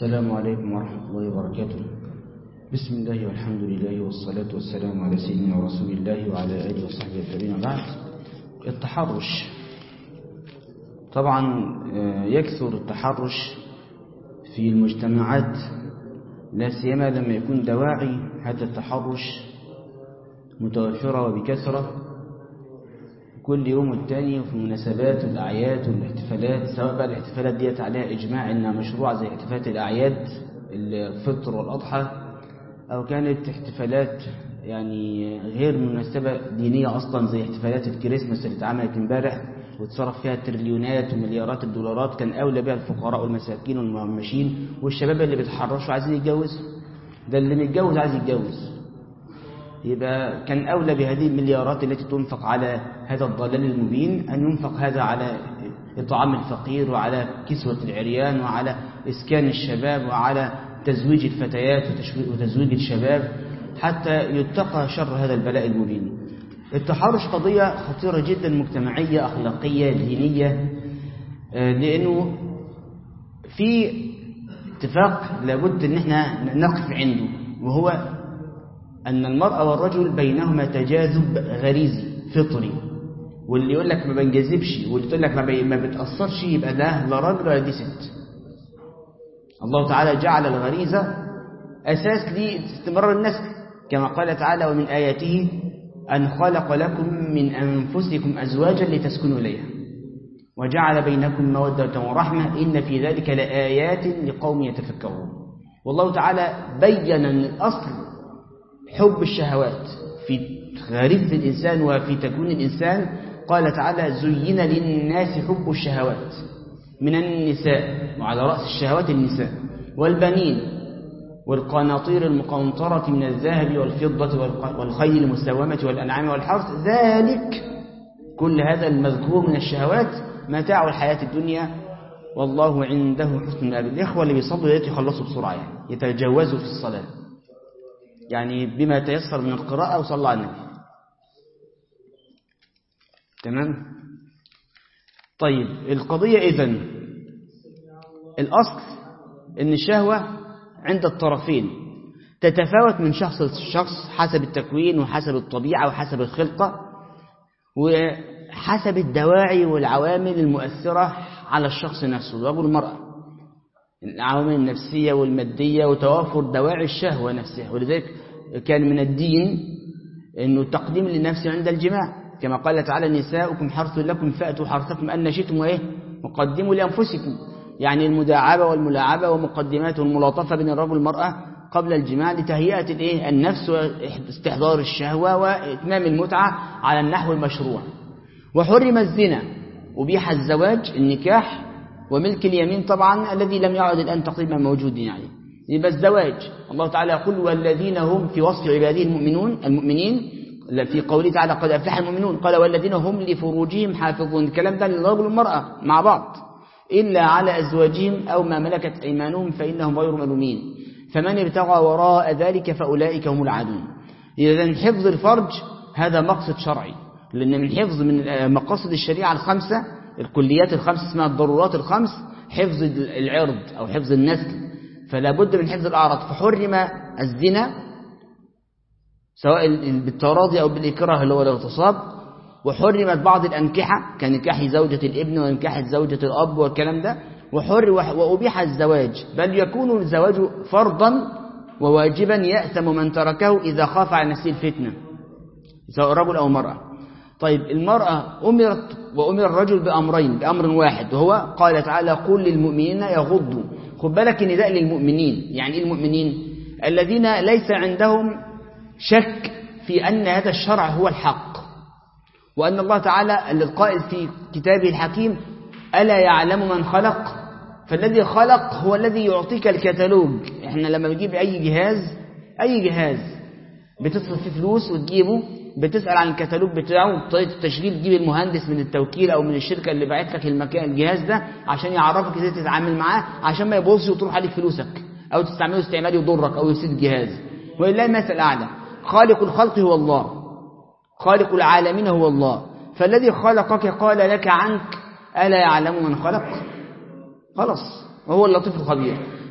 السلام عليكم ورحمة الله وبركاته بسم الله والحمد لله والصلاة والسلام على سيدنا رسول الله وعلى آله وصحبه الكريم بعد التحرش طبعا يكثر التحرش في المجتمعات لا سيما لما يكون دواعي هذا التحرش متوفرة وبكثرة كل يوم والتاني وفي المناسبات والأعياد والاحتفالات سواء بقى الاحتفالات ديت عليها إجماع إنها مشروع زي احتفالات الأعياد الفطر والأضحى أو كانت احتفالات يعني غير مناسبة دينية أصلا زي احتفالات الكريسماس اللي اتعملت امبارح واتصرف فيها تريليونات ومليارات الدولارات كان أولى بها الفقراء والمساكين والمهمشين والشباب اللي بيتحرشوا عايزين يتجوزوا ده اللي متجوز عايز يتجوز يبقى كان أولى بهذه المليارات التي تنفق على هذا الضلال المبين أن ينفق هذا على إطعام الفقير وعلى كسوة العريان وعلى إسكان الشباب وعلى تزويج الفتيات وتزويج الشباب حتى يتقى شر هذا البلاء المبين التحرش قضية خطيرة جدا مجتمعية أخلاقية دينية لأنه في اتفاق لابد أن احنا نقف عنده وهو أن المرأة والرجل بينهما تجاذب غريزي فطري واللي يقول لك ما بنجذبش واللي تقول لك ما, ما بتأثرش يبقى ده لا راجل ولا دي ست الله تعالى جعل الغريزة أساس لاستمرار النسل كما قال تعالى ومن آياته أن خلق لكم من أنفسكم أزواجا لتسكنوا إليها وجعل بينكم مودة ورحمة إن في ذلك لآيات لقوم يتفكرون والله تعالى بين أن الأصل حب الشهوات في غريزة الإنسان وفي تكوين الإنسان قال تعالى زين للناس حب الشهوات من النساء وعلى رأس الشهوات النساء والبنين والقناطير المقنطرة من الذهب والفضة والخيل المسومة والأنعام والحرث ذلك كل هذا المذكور من الشهوات متاع الحياة الدنيا والله عنده حسن الأب الإخوة اللي بيصلوا يخلصوا بسرعة يعني يتجاوزوا في الصلاة يعني بما تيسر من القراءة وصلى على النبي تمام طيب القضية إذن الأصل أن الشهوة عند الطرفين تتفاوت من شخص لشخص حسب التكوين وحسب الطبيعة وحسب الخلقة وحسب الدواعي والعوامل المؤثرة على الشخص نفسه الرجل والمرأة العوامل النفسية والمادية وتوافر دواعي الشهوة نفسها ولذلك كان من الدين أنه تقديم للنفس عند الجماع كما قال تعالى نساؤكم حرث لكم فأتوا حرثكم أن شئتم وإيه وقدموا لأنفسكم يعني المداعبة والملاعبة ومقدمات والملاطفة بين الرجل والمرأة قبل الجماع لتهيئة الإيه النفس واستحضار الشهوة وإتمام المتعة على النحو المشروع وحرم الزنا وبيح الزواج النكاح وملك اليمين طبعا الذي لم يعد الآن تقريبا موجود يعني يبقى الزواج الله تعالى يقول والذين هم في وصف عباده المؤمنون المؤمنين في قوله تعالى قد أفلح المؤمنون قال والذين هم لفروجهم حافظون الكلام ده للرجل والمرأة مع بعض إلا على أزواجهم أو ما ملكت أيمانهم فإنهم غير ملومين فمن ابتغى وراء ذلك فأولئك هم العادون إذا حفظ الفرج هذا مقصد شرعي لأن من حفظ من مقاصد الشريعة الخمسة الكليات الخمس اسمها الضرورات الخمس حفظ العرض أو حفظ النسل فلا بد من حفظ الأعراض فحرم الزنا سواء بالتراضي أو بالإكراه اللي هو الاغتصاب وحرمت بعض الأنكحة كنكاح زوجة الابن ونكاح زوجة الأب والكلام ده وحر وأبيح الزواج بل يكون الزواج فرضا وواجبا يأثم من تركه إذا خاف على نفسه الفتنة سواء رجل أو مرأة طيب المرأة أمرت وأمر الرجل بأمرين بأمر واحد وهو قال تعالى قل للمؤمنين يغضوا خد بالك نداء للمؤمنين يعني إيه المؤمنين الذين ليس عندهم شك في أن هذا الشرع هو الحق وأن الله تعالى القائل في كتابه الحكيم ألا يعلم من خلق فالذي خلق هو الذي يعطيك الكتالوج احنا لما بنجيب أي جهاز أي جهاز بتصرف فيه فلوس وتجيبه بتسأل عن الكتالوج بتاعه بطريقة التشغيل تجيب المهندس من التوكيل أو من الشركة اللي باعت لك المكان الجهاز ده عشان يعرفك ازاي تتعامل معاه عشان ما يبوظش وتروح عليك فلوسك أو تستعمله استعمال يضرك أو يفسد الجهاز ولله المثل الأعلى خالق الخلق هو الله خالق العالمين هو الله فالذي خلقك قال لك عنك ألا يعلم من خلق خلاص وهو اللطيف الخبير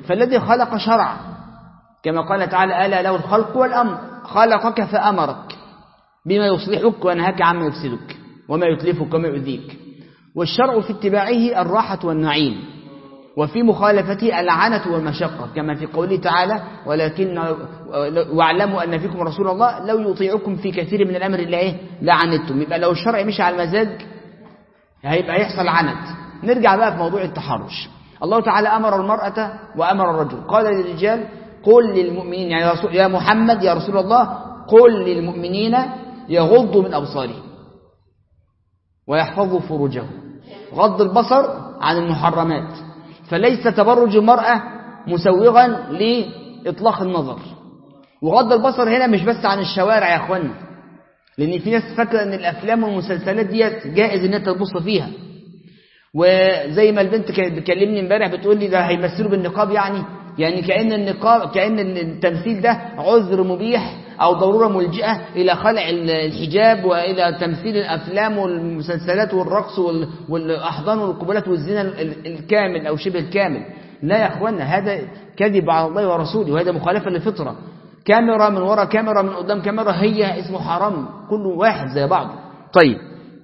فالذي خلق شرع كما قال تعالى ألا له الخلق والأمر خلقك فأمرك بما يصلحك وينهاك عما يفسدك وما يتلفك وما يؤذيك والشرع في اتباعه الراحة والنعيم وفي مخالفته العنة والمشقة كما في قوله تعالى ولكن واعلموا أن فيكم رسول الله لو يطيعكم في كثير من الأمر إلا إيه لعنتم يبقى لو الشرع مشي على المزاج هيبقى يحصل عنت نرجع بقى في موضوع التحرش الله تعالى أمر المرأة وأمر الرجل قال للرجال قل للمؤمنين يعني يا, رسول يا محمد يا رسول الله قل للمؤمنين يغضوا من أبصارهم ويحفظوا فروجهم غض البصر عن المحرمات فليس تبرج المرأة مسوغا لإطلاق النظر وغض البصر هنا مش بس عن الشوارع يا أخوانا لأن في ناس فاكرة أن الأفلام والمسلسلات ديت جائز أن أنت تبص فيها وزي ما البنت كانت بتكلمني امبارح بتقول لي ده هيمثلوا بالنقاب يعني يعني كأن النقاب كأن التمثيل ده عذر مبيح أو ضرورة ملجئة إلى خلع الحجاب وإلى تمثيل الأفلام والمسلسلات والرقص والأحضان والقبلات والزنا الكامل أو شبه الكامل لا يا أخوانا هذا كذب على الله ورسوله وهذا مخالفة للفطرة كاميرا من وراء كاميرا من قدام كاميرا هي اسمه حرام كل واحد زي بعض طيب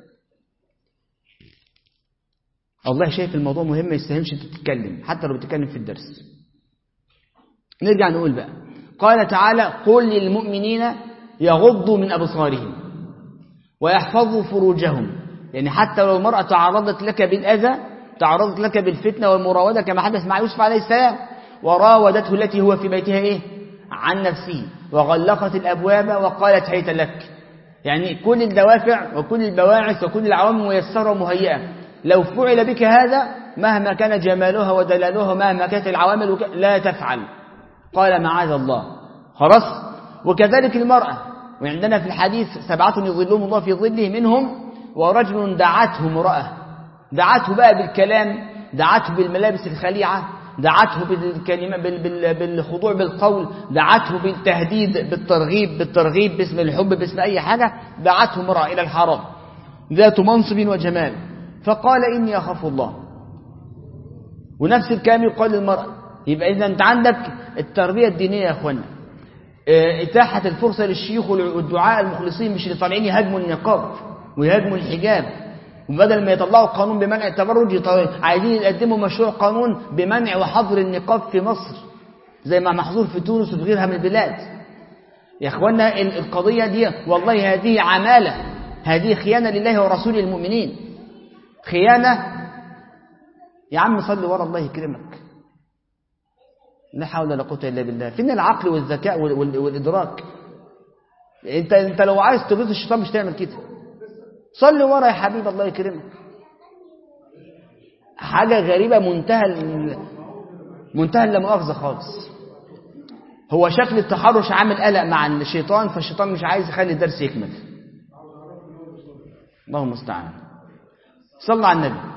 الله شايف الموضوع مهم ما يستاهلش انت تتكلم حتى لو بتتكلم في الدرس نرجع نقول بقى قال تعالى قل للمؤمنين يغضوا من أبصارهم ويحفظوا فروجهم يعني حتى لو المرأة تعرضت لك بالأذى تعرضت لك بالفتنة والمراودة كما حدث مع يوسف عليه السلام وراودته التي هو في بيتها إيه عن نفسه وغلقت الأبواب وقالت هيت لك يعني كل الدوافع وكل البواعث وكل العوامل ميسرة ومهيئة لو فعل بك هذا مهما كان جمالها ودلالها مهما كانت العوامل لا تفعل قال معاذ الله خلاص وكذلك المرأة وعندنا في الحديث سبعة يظلهم الله في ظله منهم ورجل دعته امرأة دعته بقى بالكلام دعته بالملابس الخليعة دعته بالكلمة بالخضوع بالقول دعته بالتهديد بالترغيب بالترغيب باسم الحب باسم أي حاجة دعته امرأة إلى الحرام ذات منصب وجمال فقال إني أخاف الله ونفس الكلام يقال للمرأة يبقى إذا أنت عندك التربية الدينية يا أخوانا إتاحة الفرصة للشيوخ والدعاء المخلصين مش اللي طالعين يهاجموا النقاب ويهاجموا الحجاب وبدل ما يطلعوا قانون بمنع التبرج عايزين يقدموا مشروع قانون بمنع وحظر النقاب في مصر زي ما محظور في تونس وفي غيرها من البلاد يا اخوانا القضية دي والله هذه عمالة هذه خيانة لله ورسوله المؤمنين خيانة يا عم صلي ورا الله يكرمك لا حول ولا قوة إلا بالله فين العقل والذكاء والإدراك انت انت لو عايز تغيظ الشيطان مش تعمل كده صلي ورا يا حبيب الله يكرمك حاجة غريبة منتهى منتهى اللامؤاخذة خالص هو شكل التحرش عامل قلق مع الشيطان فالشيطان مش عايز يخلي الدرس يكمل اللهم المستعان صلى على النبي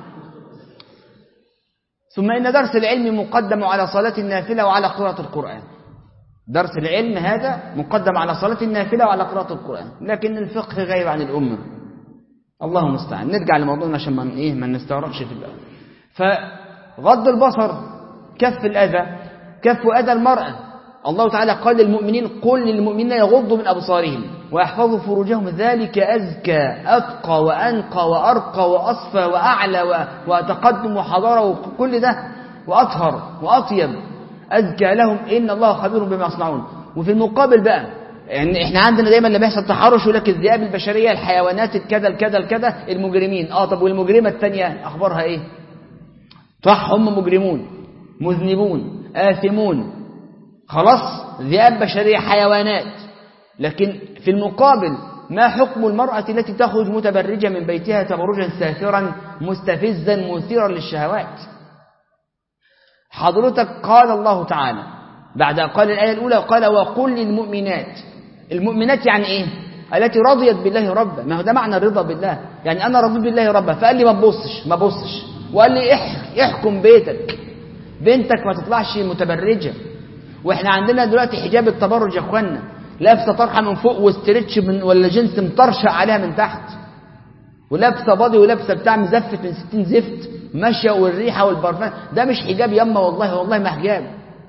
ثم إن درس العلم مقدم على صلاة النافلة وعلى قراءة القرآن درس العلم هذا مقدم على صلاة النافلة وعلى قراءة القرآن لكن الفقه غير عن الأمة الله المستعان نرجع لموضوعنا عشان ما ايه ما نستغرقش في الأول فغض البصر كف الأذى كف أذى المرأة الله تعالى قال للمؤمنين قل للمؤمنين يغضوا من أبصارهم ويحفظوا فروجهم ذلك أزكى أتقى وأنقى وأرقى وأصفى وأعلى وتقدم وحضارة وكل ده وأطهر وأطيب أزكى لهم إن الله خبير بما يصنعون وفي المقابل بقى يعني احنا عندنا دايما لما يحصل تحرش يقول لك الذئاب البشريه الحيوانات الكذا الكذا الكذا المجرمين اه طب والمجرمه الثانيه اخبارها ايه صح هم مجرمون مذنبون آثمون خلاص ذئاب بشريه حيوانات لكن في المقابل ما حكم المرأة التي تخرج متبرجة من بيتها تبرجا سافرا مستفزا مثيرا للشهوات حضرتك قال الله تعالى بعد قال الآية الأولى قال وقل للمؤمنات المؤمنات يعني إيه التي رضيت بالله ربا ما هو ده معنى الرضا بالله يعني أنا رضيت بالله ربا فقال لي ما تبصش ما بصش وقال لي احكم بيتك بنتك ما تطلعش متبرجة واحنا عندنا دلوقتي حجاب التبرج يا اخوانا لابسه طرحه من فوق واسترتش من ولا جنس مطرشق عليها من تحت ولابسه باضي ولابسه بتاع مزفت من 60 زفت ماشيه والريحه والبرفان ده مش حجاب يما والله والله ما حجاب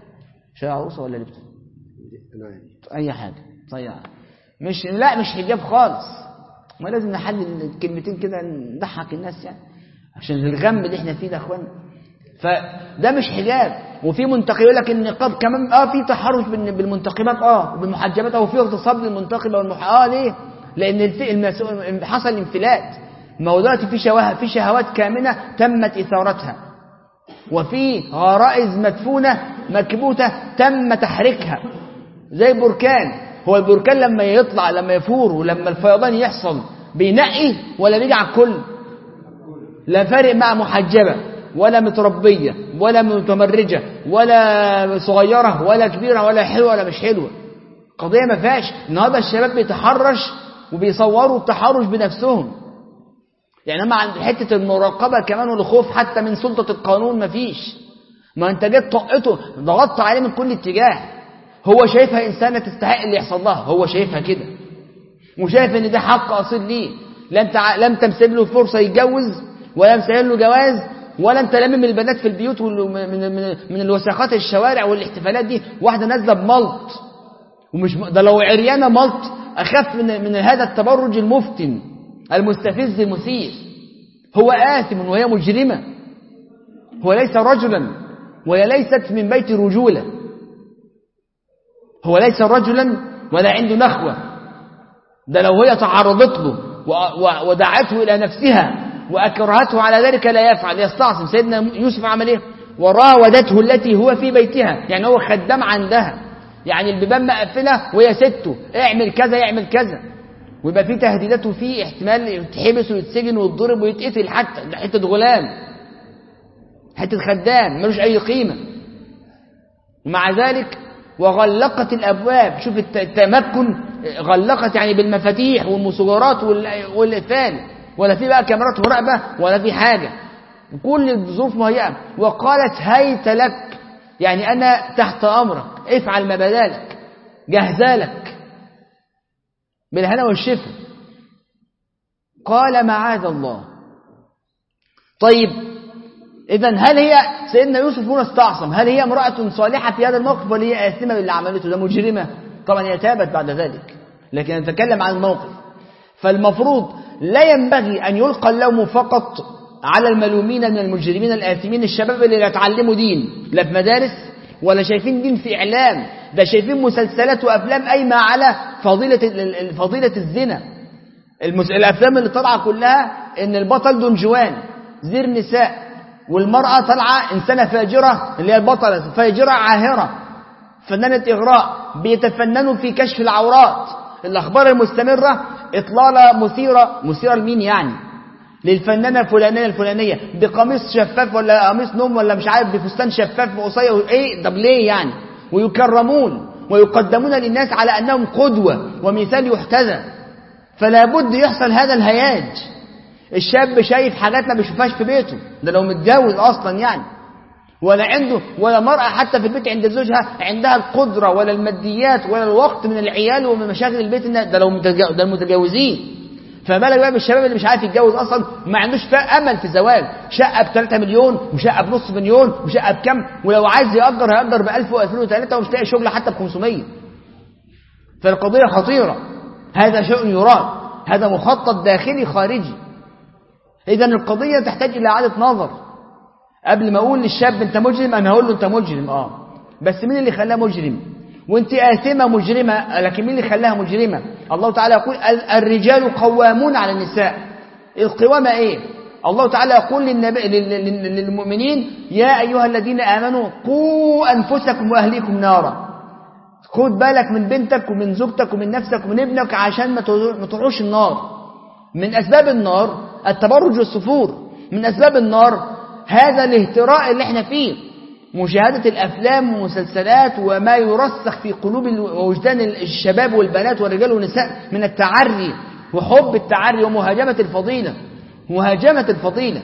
شاي عروسة ولا لبس نعم أي حاجة طيب مش لا مش حجاب خالص ما لازم نحلل الكلمتين كده نضحك الناس يعني عشان الغم اللي احنا فيه ده يا اخوان فده مش حجاب وفي منتقب يقول لك النقاب كمان اه في تحرش بال- بالمنتقبات اه وبالمحجبات او في اغتصاب للمنتقبه والمح اه ليه؟ لان الف... المس... حصل انفلات ما هو دلوقتي في شوه... في شهوات كامنه تمت اثارتها وفي غرائز مدفونه مكبوته تم تحريكها زي بركان هو البركان لما يطلع لما يفور ولما الفيضان يحصل بينقي ولا بيجي على الكل لا فارق مع محجبة ولا متربية ولا متمرجة ولا صغيرة ولا كبيرة ولا حلوة ولا مش حلوة قضية ما فيهاش النهارده الشباب بيتحرش وبيصوروا التحرش بنفسهم يعني هم عند حتة المراقبة كمان والخوف حتى من سلطة القانون ما فيش ما انت جيت طقته ضغطت عليه من كل اتجاه هو شايفها إنسانة تستحق اللي يحصل لها هو شايفها كده وشايف ان ده حق اصيل ليه لا انت ع- لا انت مسيب له فرصه يتجوز ولا مسيب له جواز ولا انت لامم البنات في البيوت وال- من من من الوساخات الشوارع والاحتفالات دي واحده نازله بملط ومش م- ده لو عريانه ملط اخف من من هذا التبرج المفتن المستفز المثير هو آثم وهي مجرمه هو ليس رجلا وهي ليست من بيت رجوله هو ليس رجلا ولا عنده نخوه ده لو هي تعرضت له و- و- ودعته إلى نفسها وأكرهته على ذلك لا يفعل يستعصم سيدنا يوسف عمل إيه وراودته التي هو في بيتها يعني هو خدام عندها يعني البيبان مقفلة وهي سته اعمل كذا يعمل كذا ويبقى في تهديدات وفي احتمال يتحبس ويتسجن ويتضرب ويتقتل حتى ده حتة غلام حتة خدام ملوش أي قيمة ومع ذلك وغلقت الأبواب شوف الت- التمكن غلقت يعني بالمفاتيح والمسجرات وال- والإقفال ولا في بقى كاميرات مراقبة ولا في حاجة كل الظروف مهيئة وقالت هيت لك يعني أنا تحت أمرك افعل ما بدالك جهزالك بالهنا والشفا قال معاذ الله طيب إذا هل هي سيدنا يوسف هنا استعصم هل هي امرأة صالحة في هذا الموقف ولا هي آثمة باللي عملته ده مجرمة طبعا هي تابت بعد ذلك لكن نتكلم عن الموقف فالمفروض لا ينبغي أن يلقى اللوم فقط على الملومين من المجرمين الآثمين الشباب اللي لا يتعلموا دين لا في مدارس ولا شايفين دين في إعلام ده شايفين مسلسلات وأفلام قايمة على فضيلة ال- ال- فضيلة الزنا المس... الافلام اللي طالعه كلها ان البطل دونجوان زير نساء والمراه طالعه انسانه فاجره اللي هي البطله فاجره عاهره فنانه اغراء بيتفننوا في كشف العورات الاخبار المستمره اطلاله مثيره مثيره لمين يعني للفنانه الفلانيه الفلانيه بقميص شفاف ولا قميص نوم ولا مش عارف بفستان شفاف قصير ايه طب ليه يعني ويكرمون ويقدمون للناس على انهم قدوه ومثال يحتذى فلا بد يحصل هذا الهياج الشاب شايف حاجات ما بيشوفهاش في بيته ده لو متجوز اصلا يعني ولا عنده ولا مرأة حتى في البيت عند زوجها عندها القدرة ولا الماديات ولا الوقت من العيال ومن مشاغل البيت إن ده لو متجو- ده المتجوزين فما بالك بقى بالشباب اللي مش عارف يتجوز اصلا ما عندوش فيها امل في الزواج شقه ب 3 مليون وشقه بنص مليون وشقه بكم ولو عايز يأجر هيأجر ب 1000 و2000 و3 ومش لاقي شغل حتى ب 500 فالقضية خطيرة هذا شيء يراد هذا مخطط داخلي خارجي إذا القضية تحتاج إلى إعادة نظر قبل ما أقول للشاب أنت مجرم أنا هقول له أنت مجرم آه بس مين اللي خلاه مجرم وأنت آثمة مجرمة لكن مين اللي خلاها مجرمة الله تعالى يقول ال- الرجال قوامون على النساء القوامة إيه الله تعالى يقول للنبي لل- لل- للمؤمنين يا أيها الذين آمنوا قوا أنفسكم وأهليكم نارا خد بالك من بنتك ومن زوجتك ومن نفسك ومن ابنك عشان ما تروح- ما تروحش النار من أسباب النار التبرج والسفور من أسباب النار هذا الاهتراء اللي احنا فيه مشاهدة الأفلام والمسلسلات وما يرسخ في قلوب ال- ووجدان الشباب والبنات والرجال والنساء من التعري وحب التعري ومهاجمة الفضيلة مهاجمة الفضيلة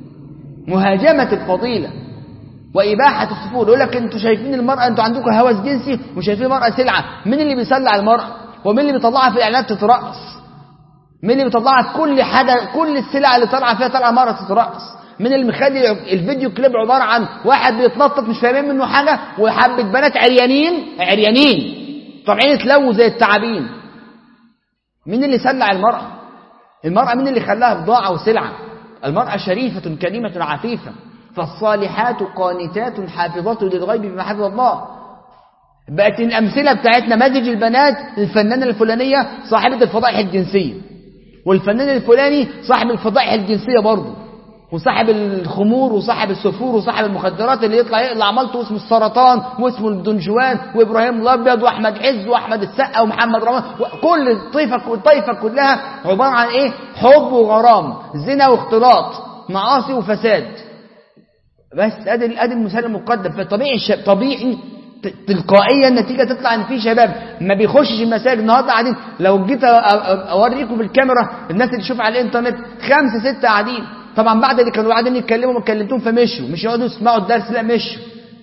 مهاجمة الفضيلة وإباحة السفور يقول لك أنتوا شايفين المرأة أنتوا عندكم هوس جنسي وشايفين المرأة سلعة مين اللي بيسلع على المرأة ومين اللي بيطلعها في الإعلانات تترقص مين اللي بيطلعها في كل حاجة كل السلع اللي طالعة فيها طالعة مرأة تترقص من اللي مخلي الفيديو كليب عبارة عن واحد بيتنطط مش فاهمين منه حاجة وحبة بنات عريانين عريانين طالعين يتلووا زي التعابين مين اللي سلع المرأة المرأة مين اللي خلاها بضاعة وسلعة المرأة شريفة كريمة عفيفة فالصالحات قانتات حافظات للغيب بما حفظ الله بقت الأمثلة بتاعتنا مزج البنات الفنانة الفلانية صاحبة الفضائح الجنسية والفنان الفلاني صاحب الفضائح الجنسية برضه وصاحب الخمور وصاحب السفور وصاحب المخدرات اللي يطلع يطلع مالته اسمه السرطان واسمه الدنجوان وابراهيم الابيض واحمد عز واحمد السقا ومحمد رمضان كل الطيفه الطائفه كلها عباره عن ايه حب وغرام زنا واختلاط معاصي وفساد بس ادي ادي المثال المقدم فطبيعي الشاب طبيعي تلقائيا النتيجة تطلع ان في شباب ما بيخشش المساجد النهارده قاعدين لو جيت اوريكم بالكاميرا الناس اللي تشوف على الانترنت خمسة ستة قاعدين طبعا بعد اللي كانوا قاعدين يتكلموا ما كلمتهم فمشوا مش يقعدوا يسمعوا الدرس لا مشوا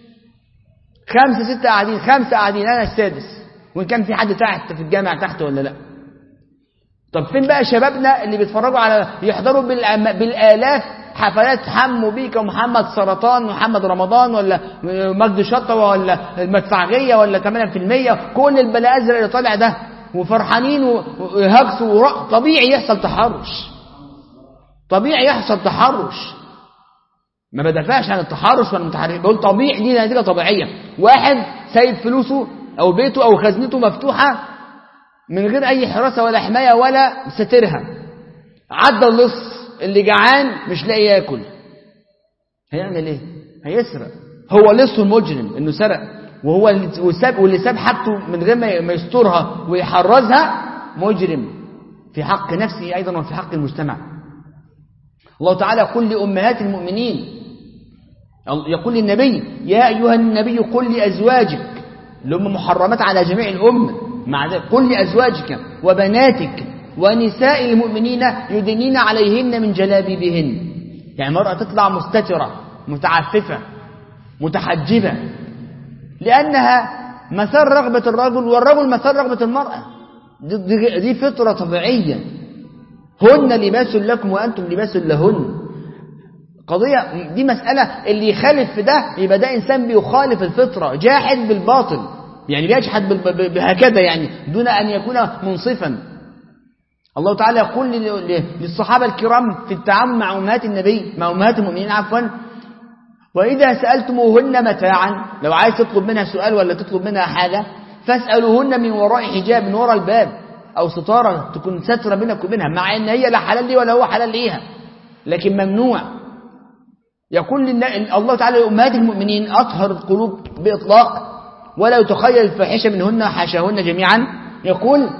خمسة ستة قاعدين خمسة قاعدين انا السادس وان كان في حد تحت في الجامع تحت ولا لا طب فين بقى شبابنا اللي بيتفرجوا على يحضروا بالالاف حفلات حمو بيكا ومحمد سرطان ومحمد رمضان ولا مجد شطوة ولا المدفعجية ولا 8% كل البلاء الازرق اللي طالع ده وفرحانين وهجسوا طبيعي يحصل تحرش طبيعي يحصل تحرش ما بدافعش عن التحرش ولا المتحرش بقول طبيعي دي نتيجة طبيعية واحد سايب فلوسه أو بيته أو خزنته مفتوحة من غير أي حراسة ولا حماية ولا سترها عدى اللص اللي جعان مش لاقي ياكل هيعمل ايه هيسرق هو لصه المجرم انه سرق وهو اللي ساب واللي ساب حاجته من غير ما يسترها ويحرزها مجرم في حق نفسه ايضا وفي حق المجتمع الله تعالى يقول لامهات المؤمنين يقول للنبي يا ايها النبي قل لازواجك اللي هم محرمات على جميع الامه مع ذلك قل لازواجك وبناتك ونساء المؤمنين يدنين عليهن من جلابيبهن يعني المرأة تطلع مستترة متعففة متحجبة لأنها مثال رغبة الرجل والرجل مثال رغبة المرأة دي, دي, دي فطرة طبيعية هن لباس لكم وأنتم لباس لهن قضية دي مسألة اللي يخالف في ده يبقى ده إنسان بيخالف الفطرة جاحد بالباطل يعني بيجحد بهكذا يعني دون أن يكون منصفا الله تعالى يقول للصحابة الكرام في التعامل مع أمهات النبي مع أمهات المؤمنين عفوا وإذا سألتموهن متاعا لو عايز تطلب منها سؤال ولا تطلب منها حاجة فاسألوهن من وراء حجاب من وراء الباب أو ستارة تكون سترة بينك وبينها مع أن هي لا حلال لي ولا هو حلال ليها لكن ممنوع يقول الله تعالى لأمهات المؤمنين أطهر القلوب بإطلاق ولا يتخيل الفاحشة منهن حاشاهن جميعا يقول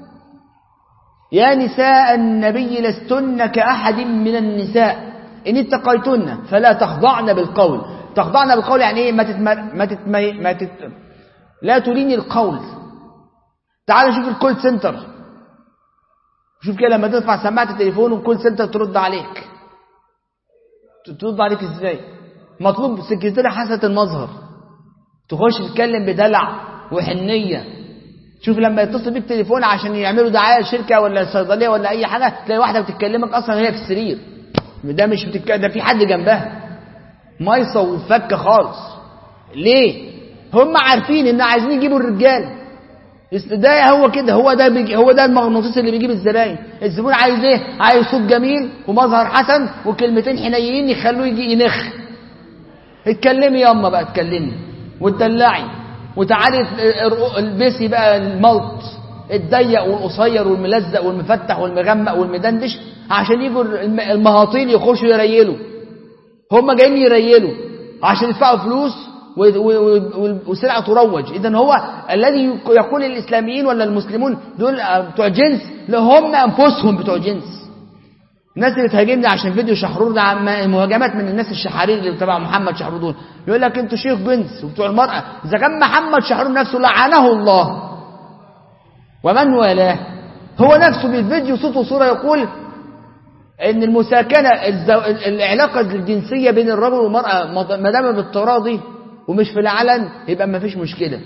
يا نساء النبي لستن كأحد من النساء إن اتقيتن فلا تخضعن بالقول تخضعن بالقول يعني إيه ما تتمر ما تتمي ما تت لا تليني القول تعال شوف الكول سنتر شوف كده لما ترفع سماعة التليفون والكول سنتر ترد عليك ترد عليك ازاي مطلوب سكرتيرة حسنة المظهر تخش تتكلم بدلع وحنية شوف لما يتصل بيك تليفون عشان يعملوا دعايه لشركه ولا صيدليه ولا اي حاجه تلاقي واحده بتكلمك اصلا هي في السرير ده مش بتك... ده في حد جنبها مايصه وفكه خالص ليه هم عارفين ان عايزين يجيبوا الرجال ده هو كده هو ده بيجي هو ده المغناطيس اللي بيجيب الزباين الزبون عايز ايه عايز صوت جميل ومظهر حسن وكلمتين حنينين يخلوه يجي ينخ اتكلمي ياما بقى اتكلمي وتدلعي وتعالي البسي بقى الملط الضيق والقصير والملزق والمفتح والمغمق والمدندش عشان يجوا المهاطيل يخشوا يريلوا هم جايين يريلوا عشان يدفعوا فلوس والسلعة تروج إذا هو الذي يقول الإسلاميين ولا المسلمون دول بتوع جنس هم أنفسهم بتوع جنس الناس اللي بتهاجمني عشان فيديو شحرور ده مهاجمات من الناس الشحارين اللي تبع محمد شحرور دول يقول لك انتوا شيخ جنس وبتوع المرأة إذا كان محمد شحرور نفسه لعنه الله ومن والاه هو نفسه بالفيديو صوت وصورة يقول ان المساكنة الزو... العلاقة الجنسية بين الرجل والمرأة ما دام بالتراضي ومش في العلن يبقى ما فيش مشكلة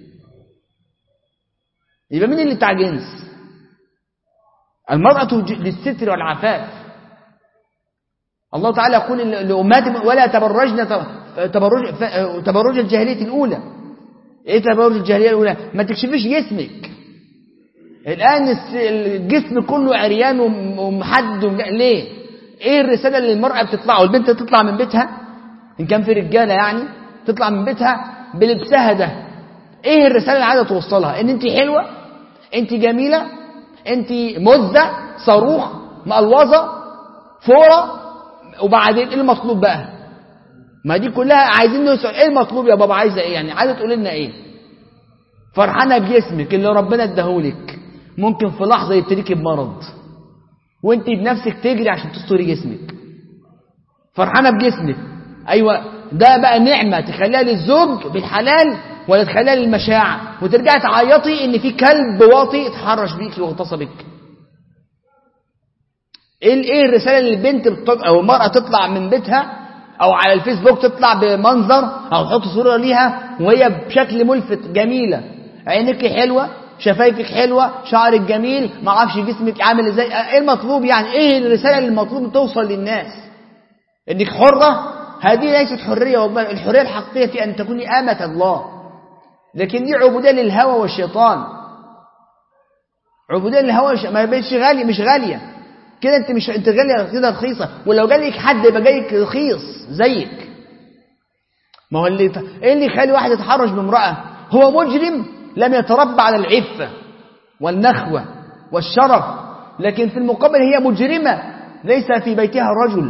يبقى مين اللي بتاع جنس المرأة للستر والعفاف الله تعالى يقول لأمهات ولا تبرجن تبرج تبرج الجاهلية الأولى إيه تبرج الجاهلية الأولى ما تكشفيش جسمك الآن الجسم كله عريان ومحدد ليه إيه الرسالة اللي المرأة بتطلع والبنت تطلع من بيتها إن كان في رجالة يعني تطلع من بيتها بلبسها ده إيه الرسالة اللي عايزة توصلها إن أنت حلوة أنت جميلة أنت مزة صاروخ مقلوظة فورة وبعدين ايه المطلوب بقى ما دي كلها عايزين نسأل ايه المطلوب يا بابا عايزه ايه يعني عايزه تقول لنا ايه فرحانه بجسمك اللي ربنا اداهولك ممكن في لحظه يبتليكي بمرض وانت بنفسك تجري عشان تستري جسمك فرحانه بجسمك ايوه ده بقى نعمه تخليها للزوج بالحلال ولا تخليها للمشاعر وترجعي تعيطي ان في كلب واطي اتحرش بيكي واغتصبك ايه ايه الرساله اللي البنت او المراه تطلع من بيتها او على الفيسبوك تطلع بمنظر او تحط صوره ليها وهي بشكل ملفت جميله عينك حلوه شفايفك حلوه شعرك جميل ما اعرفش جسمك عامل ازاي ايه المطلوب يعني ايه الرساله اللي المطلوب توصل للناس انك حره هذه ليست حريه والله الحريه الحقيقيه في ان تكوني امه الله لكن دي عبوديه للهوى والشيطان عبوديه للهوى والش... ما بقتش غاليه مش غاليه كده انت مش انت غاليه كده رخيصه ولو جالك حد يبقى جايك رخيص زيك ما هو اللي ايه اللي يخلي واحد يتحرش بامراه هو مجرم لم يتربى على العفه والنخوه والشرف لكن في المقابل هي مجرمه ليس في بيتها رجل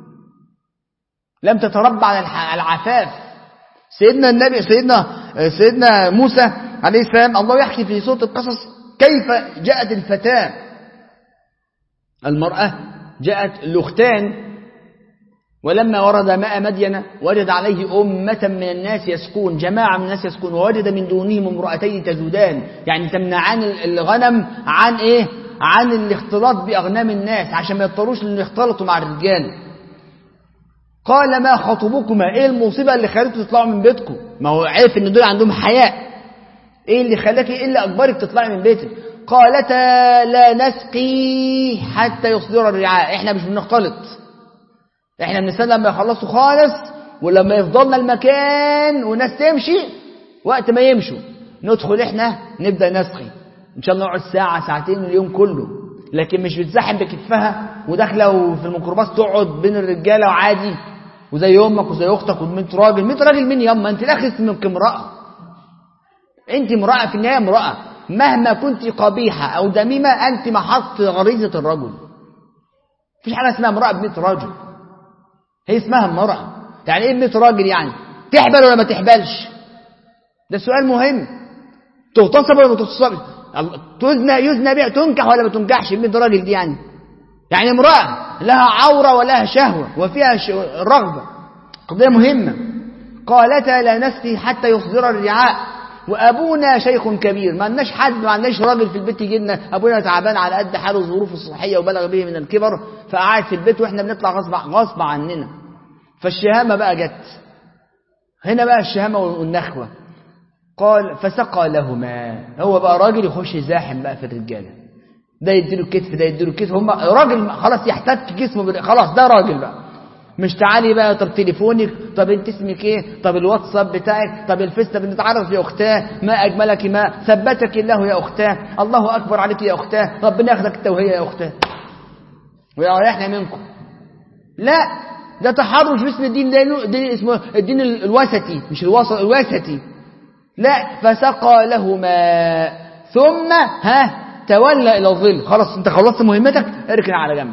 لم تتربى على العفاف سيدنا النبي سيدنا سيدنا موسى عليه السلام الله يحكي في سوره القصص كيف جاءت الفتاه المرأة جاءت الأختان ولما ورد ماء مدين وجد عليه أمة من الناس يسكون جماعة من الناس يسكون ووجد من دونهم امرأتين تزودان يعني تمنعان الغنم عن إيه عن الاختلاط بأغنام الناس عشان ما يضطروش ان يختلطوا مع الرجال قال ما خطبكما ايه المصيبة اللي خلتكم تطلعوا من بيتكم ما هو عارف ان دول عندهم حياء ايه اللي خلاكي ايه اللي اجبرك تطلعي من بيتك قالتا لا نسقي حتى يصدر الرعاء احنا مش بنختلط احنا بنستنى لما يخلصوا خالص ولما يفضلنا المكان والناس تمشي وقت ما يمشوا ندخل احنا نبدا نسقي ان شاء الله نقعد ساعه ساعتين اليوم كله لكن مش بتزحم بكتفها وداخله في الميكروباص تقعد بين الرجاله وعادي وزي امك وزي اختك و100 راجل 100 راجل مين ياما انت الاخر اسمك امراه انت امراه في النهايه امراه مهما كنت قبيحة أو دميمة أنت محط غريزة الرجل مفيش حاجة اسمها امرأة بمئة رجل هي اسمها امرأة يعني ايه بمئة راجل يعني تحبل ولا ما تحبلش ده سؤال مهم تغتصب ولا ما تغتصبش تزنى يزنى بها تنكح ولا ما تنكحش بمئة راجل دي يعني يعني امرأة لها عورة ولها شهوة وفيها رغبة قضية مهمة قالتا لا نسقي حتى يصدر الرعاء وابونا شيخ كبير ما عندناش حد ما عندناش راجل في البيت يجي لنا ابونا تعبان على قد حاله ظروفه الصحيه وبلغ به من الكبر فقعد في البيت واحنا بنطلع غصب غصب عننا فالشهامه بقى جت هنا بقى الشهامه والنخوه قال فسقى لهما هو بقى راجل يخش زاحم بقى في الرجاله ده يديله الكتف ده يديله الكتف هم راجل خلاص يحتك جسمه خلاص ده راجل بقى مش تعالي بقى طب تليفونك طب انت اسمك ايه طب الواتساب بتاعك طب الفيس طب نتعرف يا اختاه ما اجملك ما ثبتك الله يا اختاه الله اكبر عليك يا اختاه ربنا ياخدك انت وهي يا اختاه ويريحنا منكم لا ده تحرش باسم الدين ده دين اسمه الدين الوسطي مش الوسط الوسطي لا فسقى لهما ثم ها تولى الى الظل خلاص انت خلصت مهمتك اركن على جنب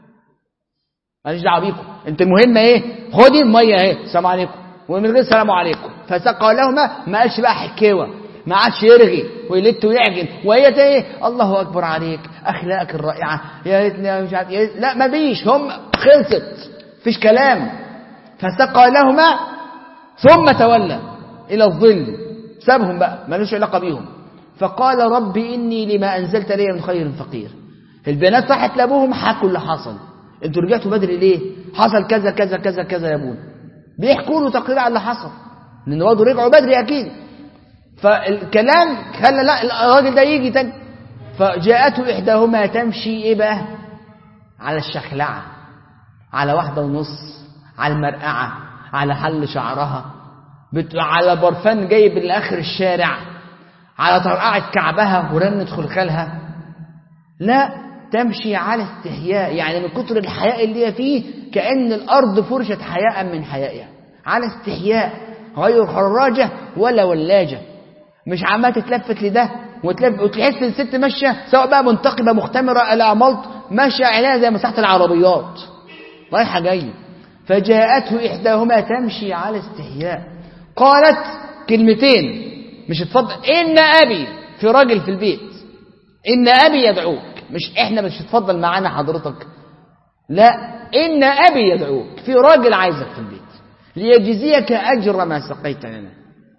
ماليش دعوه بيكم انت المهمه ايه خدي الميه اهي السلام عليكم ومن غير السلام عليكم فسقى لهما ما قالش بقى حكاوه ما عادش يرغي ويلت ويعجن وهي ايه الله اكبر عليك اخلاقك الرائعه يا ريتني مش عارف لا ما بيش هم خلصت فيش كلام فسقى لهما ثم تولى الى الظل سابهم بقى ملوش علاقه بيهم فقال رب اني لما انزلت لي من خير فقير البنات راحت لابوهم حكوا اللي حصل انتوا رجعتوا بدري ليه حصل كذا كذا كذا كذا يا ابونا بيحكوا له تقرير على اللي حصل لان برضه رجعوا بدري اكيد فالكلام خلى لا الراجل ده يجي تاني فجاءته احداهما تمشي ايه بقى على الشخلعه على واحدة ونص على المرقعة على حل شعرها بت... على برفان جايب لآخر الشارع على طرقعة كعبها ورنة خلخالها لا تمشي على استحياء يعني من كتر الحياء اللي هي فيه كأن الأرض فرشت حياء من حيائها على استحياء غير خراجة ولا ولاجة مش عمالة تتلفت لده وتلف وتحس الست ماشية سواء بقى منتقبة مختمرة إلى ملط ماشية عينيها زي مساحة العربيات رايحة جاية فجاءته إحداهما تمشي على استحياء قالت كلمتين مش اتفضل إن أبي في راجل في البيت إن أبي يدعوك مش إحنا مش اتفضل معانا حضرتك لا إن أبي يدعوك في راجل عايزك في البيت ليجزيك أجر ما سقيت لنا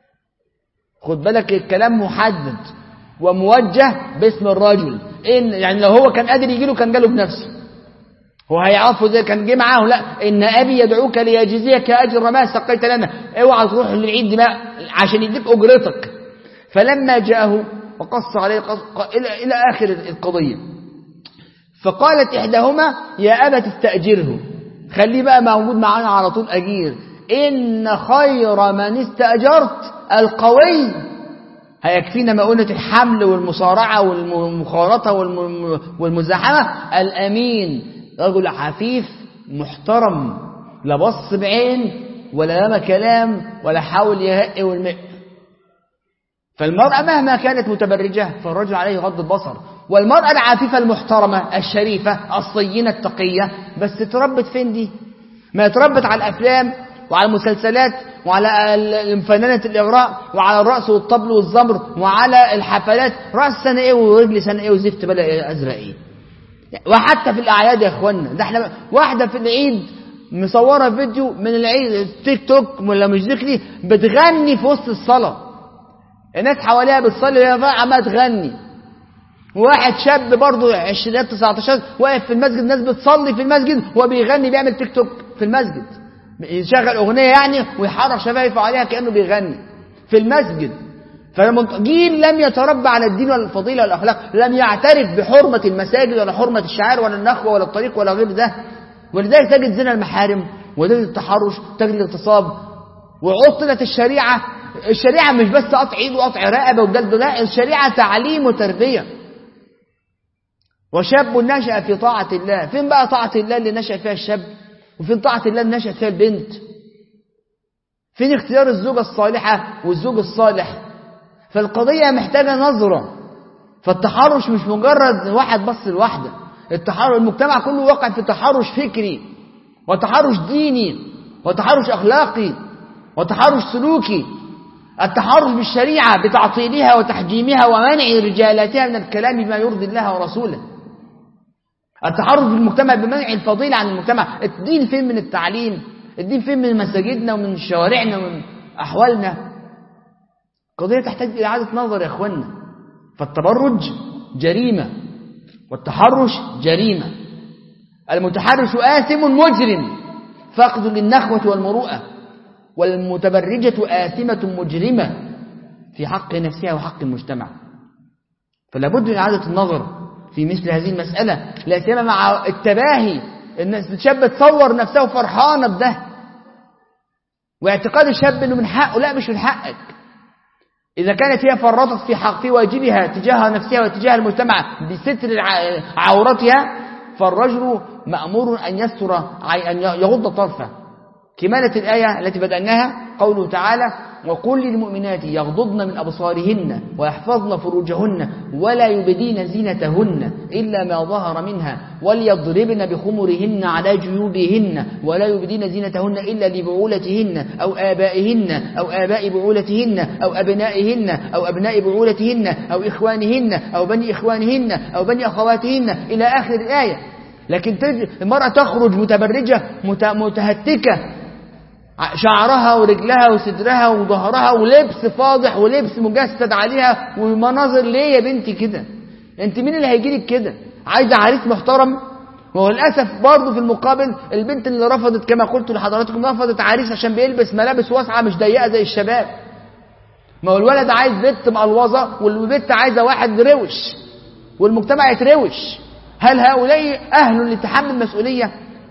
خد بالك الكلام محدد وموجه باسم الرجل إن يعني لو هو كان قادر يجي له كان جاله بنفسه هو هيعرفه زي كان جه معاه لا ان ابي يدعوك ليجزيك اجر ما سقيت لنا اوعى تروح للعيد دي بقى عشان يديك اجرتك فلما جاءه وقص عليه قص... الى الى اخر القضيه فقالت احداهما يا ابا تستاجره خليه بقى موجود معانا على طول اجير ان خير من استاجرت القوي هيكفينا مؤونة الحمل والمصارعة والمخالطة والمزاحمة الأمين رجل عفيف محترم لا بص بعين ولا لما كلام ولا حاول يهق والمئ فالمرأة مهما كانت متبرجة فالرجل عليه غض البصر والمرأة العفيفة المحترمة الشريفة الصينة التقية بس اتربت فين دي ما اتربت على الأفلام وعلى المسلسلات وعلى فنانة الإغراء وعلى الرأس والطبل والزمر وعلى الحفلات رأس سنة إيه ورجل سنة إيه وزفت بلا أزرق إيه وحتى في الأعياد يا إخوانا ده احنا واحدة في العيد مصورة فيديو من العيد تيك توك ولا مش ذكري بتغني في وسط الصلاة الناس حواليها بتصلي وهي عمالة تغني واحد شاب برضه عشرينات 19 واقف في المسجد الناس بتصلي في المسجد وهو بيغني بيعمل تيك توك في المسجد يشغل أغنية يعني ويحرك شفايفه عليها كأنه بيغني في المسجد فجيل لم يتربى على الدين ولا الفضيلة ولا الأخلاق لم يعترف بحرمة المساجد ولا حرمة الشعائر ولا النخوة ولا الطريق ولا غير ده ولذلك تجد زنا المحارم وتجد التحرش تجد الاغتصاب وعطلت الشريعة الشريعة مش بس قطع ايد وقطع رقبة وجلد لا الشريعة تعليم وتربية وشاب نشأ في طاعة الله فين بقى طاعة الله اللي نشأ فيها الشاب وفين طاعة الله اللي نشأت فيها البنت فين اختيار الزوجة الصالحة والزوج الصالح فالقضية محتاجة نظرة فالتحرش مش مجرد واحد بص لواحدة التحرش المجتمع كله واقع في تحرش فكري وتحرش ديني وتحرش أخلاقي وتحرش سلوكي التحرش بالشريعة بتعطيلها وتحجيمها ومنع رجالاتها من الكلام بما يرضي الله ورسوله التحرش بالمجتمع بمنع الفضيلة عن المجتمع الدين فين من التعليم الدين فين من مساجدنا ومن شوارعنا ومن أحوالنا قضية تحتاج إلى إعادة نظر يا إخوانا فالتبرج جريمة والتحرش جريمة المتحرش آثم مجرم فاقد للنخوة والمروءة والمتبرجة آثمة مجرمة في حق نفسها وحق المجتمع فلا بد من إعادة النظر في مثل هذه المسألة لا سيما مع التباهي الناس الشاب تصور نفسها فرحانة بده واعتقاد الشاب انه من حقه لا مش من حقك إذا كانت هي فرطت في حق في واجبها تجاه نفسها وتجاه المجتمع بستر عورتها فالرجل مأمور أن يستر أن يغض طرفه كمالة الآية التي بدأناها قوله تعالى وقل للمؤمنات يغضضن من أبصارهن ويحفظن فروجهن ولا يبدين زينتهن إلا ما ظهر منها وليضربن بخمرهن على جيوبهن ولا يبدين زينتهن إلا لبعولتهن أو آبائهن أو آباء بعولتهن أو أبنائهن أو أبناء بعولتهن أو إخوانهن أو بني إخوانهن أو بني أخواتهن إلى آخر الآية لكن المرأة تخرج متبرجة متهتكة شعرها ورجلها وصدرها وظهرها ولبس فاضح ولبس مجسد عليها ومناظر ليه يا بنتي كده انت مين اللي هيجي لك كده عايزه عريس محترم وهو للاسف برضه في المقابل البنت اللي رفضت كما قلت لحضراتكم رفضت عريس عشان بيلبس ملابس واسعه مش ضيقه زي الشباب ما هو الولد عايز بنت مقلوظه والبنت عايزه واحد روش والمجتمع يتروش هل هؤلاء اهل لتحمل مسؤوليه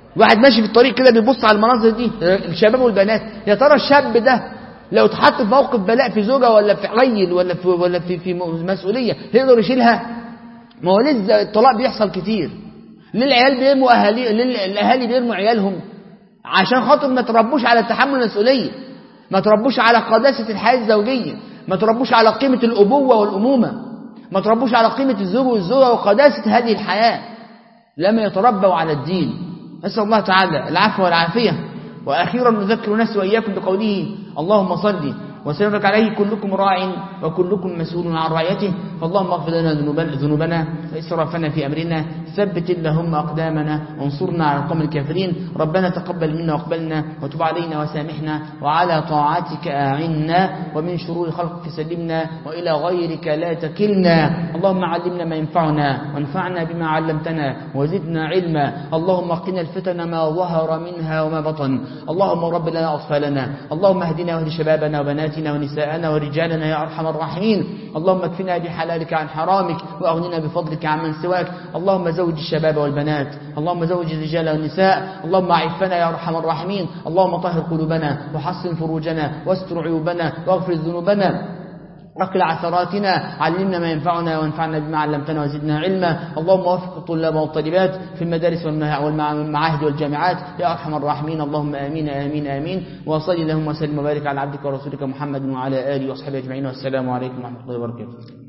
واحد ماشي في الطريق كده بيبص على المناظر دي الشباب والبنات يا ترى الشاب ده لو اتحط في موقف بلاء في زوجة ولا في عيل ولا في ولا في في مسؤولية يقدر يشيلها ما هو لسه الطلاق بيحصل كتير ليه العيال بيرموا اهالي ليه الاهالي بيرموا عيالهم عشان خاطر ما تربوش على تحمل المسؤولية ما تربوش على قداسة الحياة الزوجية ما تربوش على قيمة الأبوة والأمومة ما تربوش على قيمة الزوج والزوجة وقداسة هذه الحياة لما يتربوا على الدين نسأل الله تعالى العفو والعافية وأخيرا نذكر نفسي وإياكم بقوله اللهم صل وسلمك عليه كلكم راع وكلكم مسؤول عن رعيته فاللهم اغفر لنا ذنوبنا وإسرافنا في أمرنا ثبت اللهم أقدامنا وانصرنا على القوم الكافرين ربنا تقبل منا واقبلنا وتب علينا وسامحنا وعلى طاعتك أعنا ومن شرور خلقك سلمنا وإلى غيرك لا تكلنا اللهم علمنا ما ينفعنا وانفعنا بما علمتنا وزدنا علما اللهم قنا الفتن ما ظهر منها وما بطن اللهم رب لنا أطفالنا اللهم اهدنا واهد شبابنا وبناتنا ونساءنا ورجالنا يا أرحم الراحمين اللهم اكفنا بحلالك عن حرامك وأغننا بفضلك عمن سواك اللهم زوج الشباب والبنات اللهم زوج الرجال والنساء اللهم عفنا يا أرحم الراحمين اللهم طهر قلوبنا وحصن فروجنا واستر عيوبنا واغفر ذنوبنا أقل عثراتنا علمنا ما ينفعنا وانفعنا بما علمتنا وزدنا علما اللهم وفق الطلاب والطالبات في المدارس والمعاهد والجامعات يا أرحم الراحمين اللهم آمين آمين آمين وصلي اللهم وسلم وبارك على عبدك ورسولك محمد وعلى آله وأصحابه أجمعين والسلام عليكم ورحمة الله وبركاته